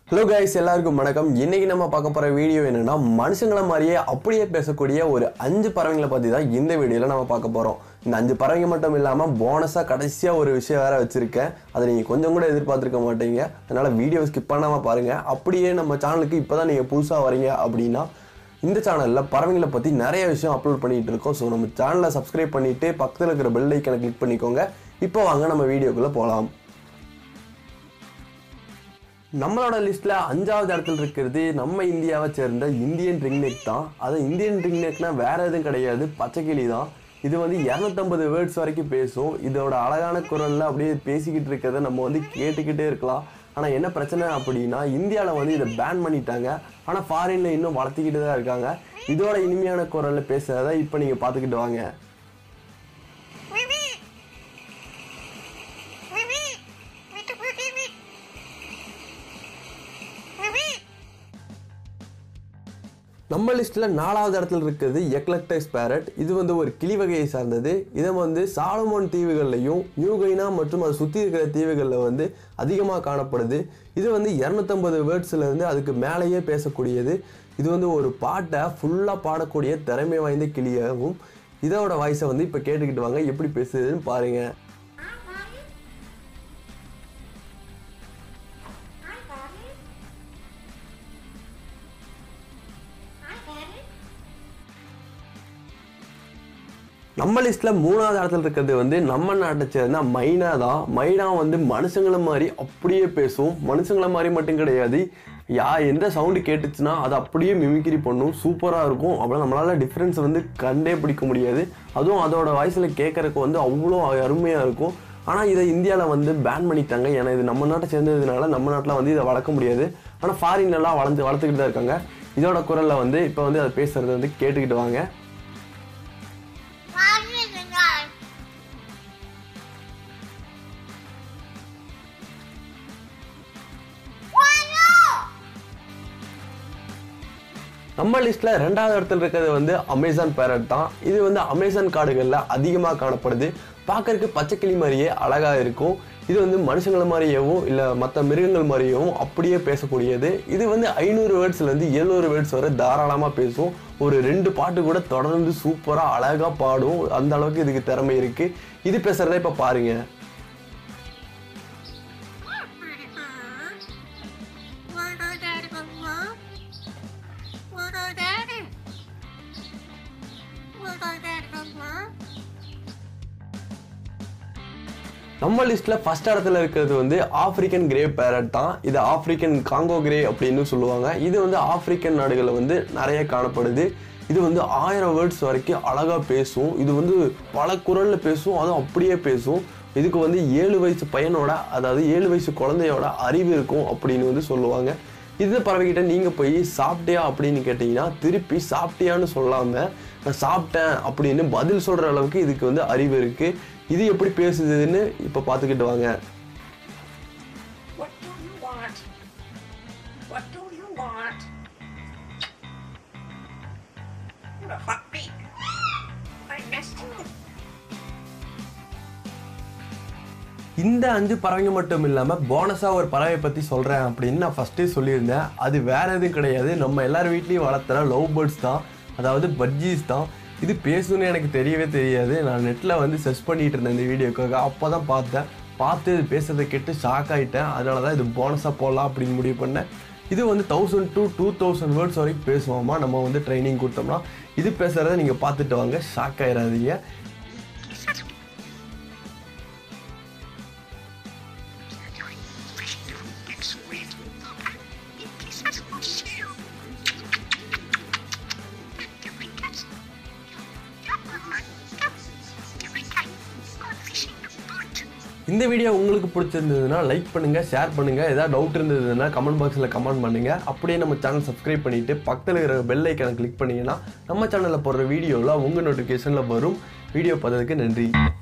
Hello guys எல்லாருக்கும் வணக்கம் இன்னைக்கு நம்ம பார்க்க போற வீடியோ என்னன்னா மனுஷங்கள மாதிரியே அப்படியே பேசக்கூடிய ஒரு அஞ்சு பறவைங்களை பத்தி தான் இந்த வீடியோல நம்ம பார்க்க போறோம் இந்த அஞ்சு பறவைங்க மட்டும் இல்லாம போனஸா கடைசியா ஒரு விஷயம் வேற வச்சிருக்கேன் அதை நீங்க கொஞ்சம் கூட எதிர்பார்த்திருக்க மாட்டீங்க அதனால வீடியோ ஸ்கிப் பண்ணாம பாருங்க அப்படியே நம்ம சேனலுக்கு இப்பதான் நீங்க புதுசா வரீங்க அப்படின்னா இந்த சேனலில் பறவைங்களை பற்றி நிறைய விஷயம் அப்லோட் பண்ணிட்டு இருக்கோம் ஸோ நம்ம சேனலை சப்ஸ்கிரைப் பண்ணிட்டு பக்கத்தில் இருக்கிற பெல் ஐக்கனை கிளிக் பண்ணிக்கோங்க இப்போ வாங்க நம்ம வீடியோக்குள்ளே போகலாம் நம்மளோட லிஸ்ட்ல அஞ்சாவது இடத்துல இருக்கிறது நம்ம இந்தியாவை சேர்ந்த இந்தியன் ரிங்நெக் தான் அது இந்தியன் ரிங்நெக்னா வேற எதுவும் கிடையாது பச்சைக்கிளி தான் இது வந்து இரநூத்தம்பது வேர்ட்ஸ் வரைக்கும் பேசும் இதோட அழகான குரல்ல அப்படியே பேசிக்கிட்டு இருக்கிறத நம்ம வந்து கேட்டுக்கிட்டே இருக்கலாம் ஆனால் என்ன பிரச்சனை அப்படின்னா இந்தியாவில் வந்து இதை பேன் பண்ணிட்டாங்க ஆனால் ஃபாரின்ல இன்னும் வளர்த்திக்கிட்டு தான் இருக்காங்க இதோட இனிமையான குரலில் பேசுறத இப்போ நீங்கள் பார்த்துக்கிட்டு வாங்க Wiwi! Wiwi! Witu wiwi! Wiwi! நம்ம லிஸ்ட்ல நாலாவது இடத்துல இருக்கிறது எக்லக்டைஸ் பேரட் இது வந்து ஒரு கிளி வகையை சார்ந்தது இதை வந்து சாலமோன் தீவுகள்லையும் நியூகைனா மற்றும் அதை சுற்றி இருக்கிற தீவுகளில் வந்து அதிகமாக காணப்படுது இது வந்து இரநூத்தம்பது வேர்ட்ஸ்ல இருந்து அதுக்கு மேலேயே பேசக்கூடியது இது வந்து ஒரு பாட்டை ஃபுல்லாக பாடக்கூடிய திறமை வாய்ந்த கிளியாகவும் இதோட வாய்ஸை வந்து இப்போ கேட்டுக்கிட்டு வாங்க எப்படி பேசுதுன்னு பாருங்க Hi, Bobby. Hi, Bobby. Hi, Bobby. நம்ம லிஸ்ட்ல மூணாவது இடத்துல இருக்கிறது வந்து நம்ம நாட்டை சேர்ந்த மைனா தான் மைனா வந்து மனுஷங்கள மாதிரி அப்படியே பேசும் மனுஷங்கள மாதிரி மட்டும் கிடையாது யா எந்த சவுண்டு கேட்டுச்சுன்னா அது அப்படியே மிமிக்ரி பண்ணும் சூப்பராக இருக்கும் அவ்வளோ நம்மளால டிஃப்ரென்ஸ் வந்து கண்டே பிடிக்க முடியாது அதுவும் அதோட வாய்ஸில் கேட்கறதுக்கு வந்து அவ்வளோ அருமையாக இருக்கும் ஆனால் இதை இந்தியாவில் வந்து பேன் பண்ணிட்டாங்க ஏன்னா இது நம்ம நாட்டை சேர்ந்ததுனால நம்ம நாட்டில் வந்து இதை வளர்க்க முடியாது ஆனால் ஃபாரின்லாம் வளர்ந்து வளர்த்துக்கிட்டு தான் இருக்காங்க இதோட குரலில் வந்து இப்போ வந்து அதை பேசுறது வந்து கேட்டுக்கிட்டு வாங்க Bobby is a guy. Why no? நம்ம லிஸ்ட்ல ரெண்டாவது இடத்துல இருக்கிறது வந்து அமேசான் பேரட் தான் இது வந்து அமேசான் காடுகளில் அதிகமாக காணப்படுது பார்க்கறதுக்கு பச்சைக்கிளி மாதிரியே அழகா இருக்கும் இது வந்து மனுஷங்கள மாதிரியேவும் இல்லை மற்ற மிருகங்கள் மாதிரியேவும் அப்படியே பேசக்கூடியது இது வந்து ஐநூறு வேர்ட்ஸ்லேருந்து எழுநூறு வேர்ட்ஸ் வரை தாராளமாக பேசும் ஒரு ரெண்டு பாட்டு கூட தொடர்ந்து சூப்பராக அழகாக பாடும் அந்த அளவுக்கு இதுக்கு திறமை இருக்கு இது பேசுறத இப்போ பாருங்க What are daddy, mama? What are daddy? What are daddy, mama? நம்ம லிஸ்ட்ல ஃபர்ஸ்ட் இடத்துல இருக்கிறது வந்து ஆப்பிரிக்கன் கிரே பேரட் தான் இது ஆப்பிரிக்கன் காங்கோ கிரே அப்படின்னு சொல்லுவாங்க இது வந்து ஆப்பிரிக்கன் நாடுகளில் வந்து நிறைய காணப்படுது இது வந்து ஆயிரம் வேர்ட்ஸ் வரைக்கும் அழகா பேசும் இது வந்து பல குரல்ல பேசும் அதுவும் அப்படியே பேசும் இதுக்கு வந்து ஏழு வயசு பையனோட அதாவது ஏழு வயசு குழந்தையோட அறிவு இருக்கும் அப்படின்னு வந்து சொல்லுவாங்க இந்த பறவைகிட்ட நீங்கள் போய் சாப்பிட்டியா அப்படின்னு கேட்டிங்கன்னா திருப்பி சாப்பிட்டியான்னு சொல்லாம நான் சாப்பிட்டேன் அப்படின்னு பதில் சொல்கிற அளவுக்கு இதுக்கு வந்து அறிவு இருக்குது இது எப்படி பேசுதுன்னு இப்போ பார்த்துக்கிட்டு வாங்க What do you want? What do you want? What a hot beat. I missed you. இந்த அஞ்சு பறவைங்க மட்டும் இல்லாமல் போனஸாக ஒரு பறவை பற்றி சொல்கிறேன் அப்படின்னு நான் ஃபஸ்ட்டே சொல்லியிருந்தேன் அது வேற எதுவும் கிடையாது நம்ம எல்லார் வீட்லேயும் வளர்த்துற லவ் பேர்ட்ஸ் தான் அதாவது பட்ஜீஸ் தான் இது பேசுன்னு எனக்கு தெரியவே தெரியாது நான் நெட்டில் வந்து சர்ச் பண்ணிட்டு இருந்தேன் இந்த வீடியோக்காக அப்போ தான் பார்த்தேன் பார்த்து இது பேசுறதை கேட்டு ஷாக் ஆகிட்டேன் அதனால தான் இது போனஸாக போடலாம் அப்படின்னு முடிவு பண்ணேன் இது வந்து thousand to two thousand words வரைக்கும் பேசுவோமா நம்ம வந்து ட்ரைனிங் கொடுத்தோம்னா இது பேசுகிறத நீங்கள் பார்த்துட்டு வாங்க ஷாக் ஆயிடாதீங்க இந்த வீடியோ உங்களுக்கு பிடிச்சிருந்ததுன்னா லைக் பண்ணுங்க ஷேர் பண்ணுங்க ஏதாவது டவுட் இருந்ததுன்னா கமெண்ட் பாக்ஸில் கமெண்ட் பண்ணுங்க அப்படியே நம்ம சேனல் சப்ஸ்கிரைப் பண்ணிட்டு பக்கத்தில் இருக்கிற பெல் ஐக்கனை கிளிக் பண்ணீங்கன்னா நம்ம சேனலில் போடுற வீடியோவில் உங்கள் நோட்டிஃபிகேஷனில் வரும் வீடியோ பார்த்ததுக்கு நன்றி